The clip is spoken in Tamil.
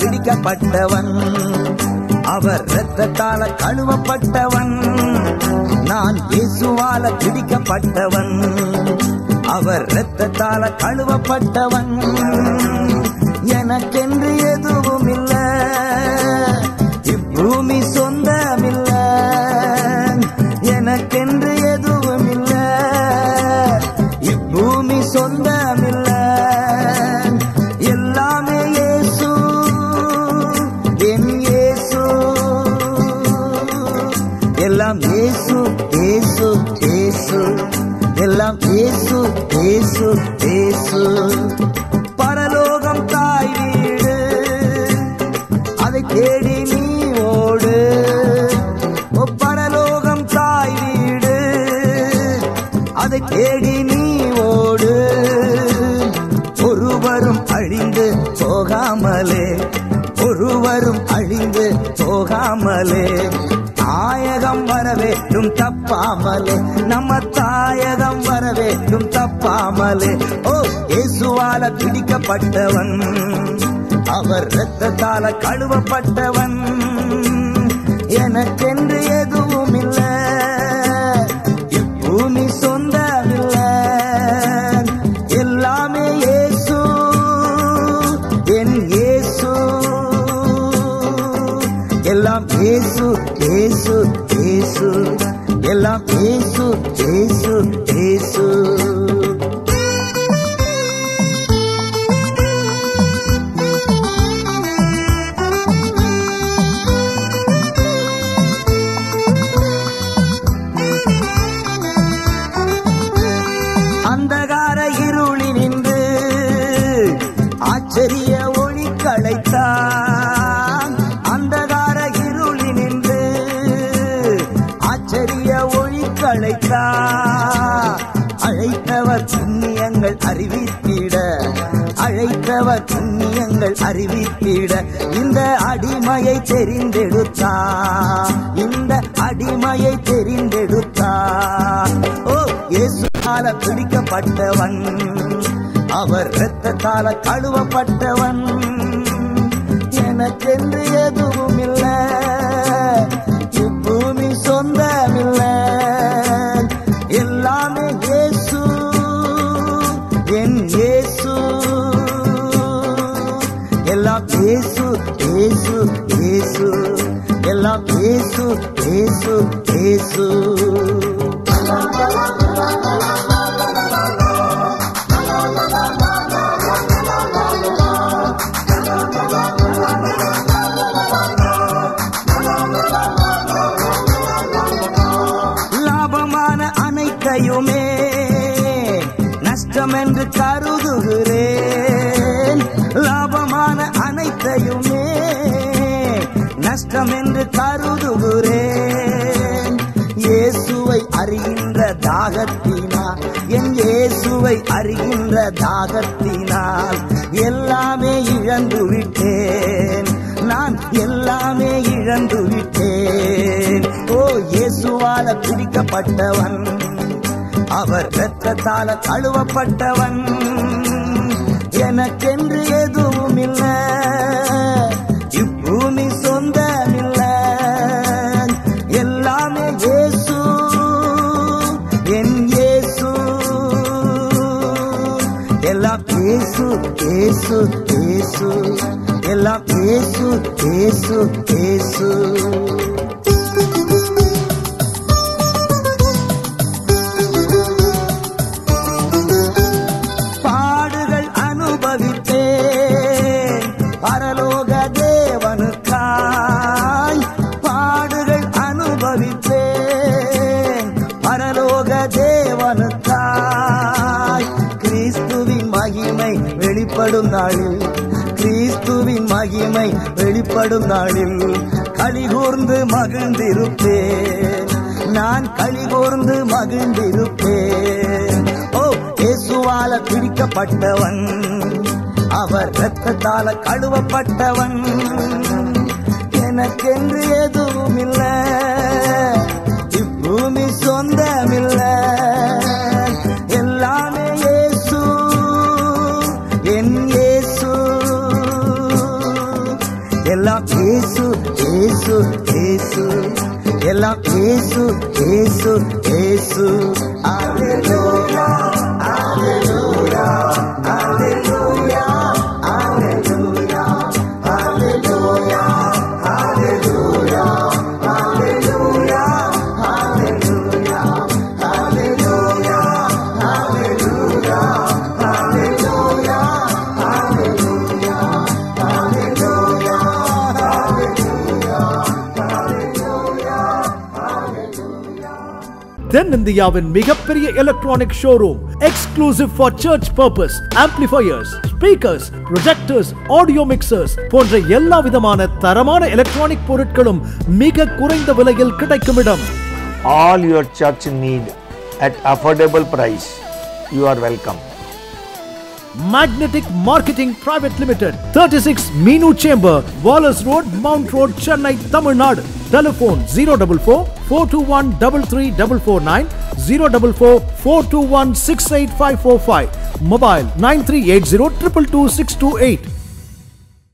பிடிக்கப்பட்டவன் அவர் இரத்தத்தால கழுவப்பட்டவன் நான் இயேசுவால பிடிக்கப்பட்டவன் அவர் இரத்தத்தால கழுவப்பட்டவன் எனக்கென்று எதுவும் இல்ல இப்பூமி சொந்தமில்ல எனக்கென்று எதுவும் இல்ல இப்பூமி சொந்தமில்ல எல்லாமே இயேசு என் இயேசு எல்லாம் இயேசு இயேசு இயேசு எல்லாம் இயேசு இயேசு இயேசு பரலோகம் தாய் வீடு அதை தேடி நீ ஓடு ஓ பரலோகம் தாய் வீடு அதை தேடி நீ ஓடு ஒருவரும் அழிந்து போகாமலே ஒருவரும் அழிந்து போகாமலே தாயகம் வர வேண்டும் தப்பாமலே நம்ம தாயகம் வர வேண்டும் தப்பாமலே ஓ இயேசுவால பிடிக்கப்பட்டவன் அவர் இரத்தத்தால கழுவப்பட்டவன் எனக்கென்று எதுவும் இல்ல இப்பூமி சொந்தமில்ல எல்லாமே இயேசு என் இயேசு எல்லாம் இயேசு இயேசு இயேசு எல்லாம் இயேசு இயேசு இயேசு அந்தகார இருளினின்று ஆச்சரிய ஒளி களைத்தான் அந்தகார இருளினின்று ஆச்சரிய ஒளி களைத்தான் அழைத்தவர் புண்ணியங்கள் அறிவித்திட அழைத்தவர் புண்ணியங்கள் அறிவித்திட இந்த அடிமையை தெரிந்தெடுத்தா இந்த அடிமையை தெரிந்தெடுத்தா ஓ இயேசுவால பிடிக்கப்பட்டவன் அவர் இரத்தத்தால கழுவப்பட்டவன் எனக்கென்று எதுவும் இல்ல இப்பூமி சொந்தமில்ல எல்லாமே இயேசு என் இயேசு எல்லாம் இயேசு இயேசு இயேசு எல்லாம் இயேசு இயேசு இயேசு லாபமான அனைத்தையுமே நஷ்டம் என்று கருதுகிறேன் லாபமான அனைத்தையுமே நஷ்டம் என்று கருதுகிறேன் இயேசுவை அறிகின்ற தாகத்தினால் என் இயேசுவை அறிகின்ற தாகத்தினால் எல்லாமே இழந்து விட்டேன் நான் எல்லாமே இழந்து விட்டேன் ஓ இயேசுவால பிடிக்கப்பட்டவன் அவர் இரத்தத்தால கழுவப்பட்டவன் எனக்கென்று எதுவும் இல்ல இப்பூமி சொந்தமில்ல எல்லாமே இயேசு என் இயேசு எல்லாம் இயேசு இயேசு இயேசு எல்லாம் இயேசு இயேசு இயேசு பாடுகள் அனுபவித்தேன் பரலோக தேவனுக்காய் பாடுகள் அனுபவித்தேன் பரலோக தேவனுக்காய் கிறிஸ்துவின் மகிமை வெளிப்படும் நாளில் கிறிஸ்துவின் மகிமை வெளிப்படும் நாளில் கலிகூர்ந்து மகிழ்ந்திருப்பேன் நான் கலிகூர்ந்து மகிழ்ந்திருப்பேன் ஓ இயேசுவால பிடிக்கப்பட்டவன் அவர் இரத்தத்தால கழுவப்பட்டவன் எனக்கென்று எதுவும் இல்ல இப்பூமி சொந்தமில்ல எல்லாமே இயேசு என் இயேசு ஏசு ஏசு எல்லாம் ஏசு ஏசு ஏசு அல்லேலூயா அல்லேலூயா அல்லேலூயா அல்லேலூயா அல்லேலூயா அல்லேலூயா அல்லேலூயா அல்லேலூயா அல்லேலூயா அல்லேலூயா அல்லேலூயா அல்லேலூயா அல்லேலூயா தென்னிந்தியாவின் மிகப்பெரிய electronic showroom exclusive for church purpose amplifiers speakers projectors audio mixers போன்ற எல்லா விதமான தரமான எலக்ட்ரானிக் பொருட்களும் மிக குறைந்த விலையில் கிடைக்கும் இடம் all your church need at affordable price. You are welcome. Magnetic Marketing Private Limited, 36 Meenu Chamber, Wallace Road, Mount Road, Chennai, Tamil Nadu. Telephone 044 421 33449 044 421 68545. Mobile 9380 222 628.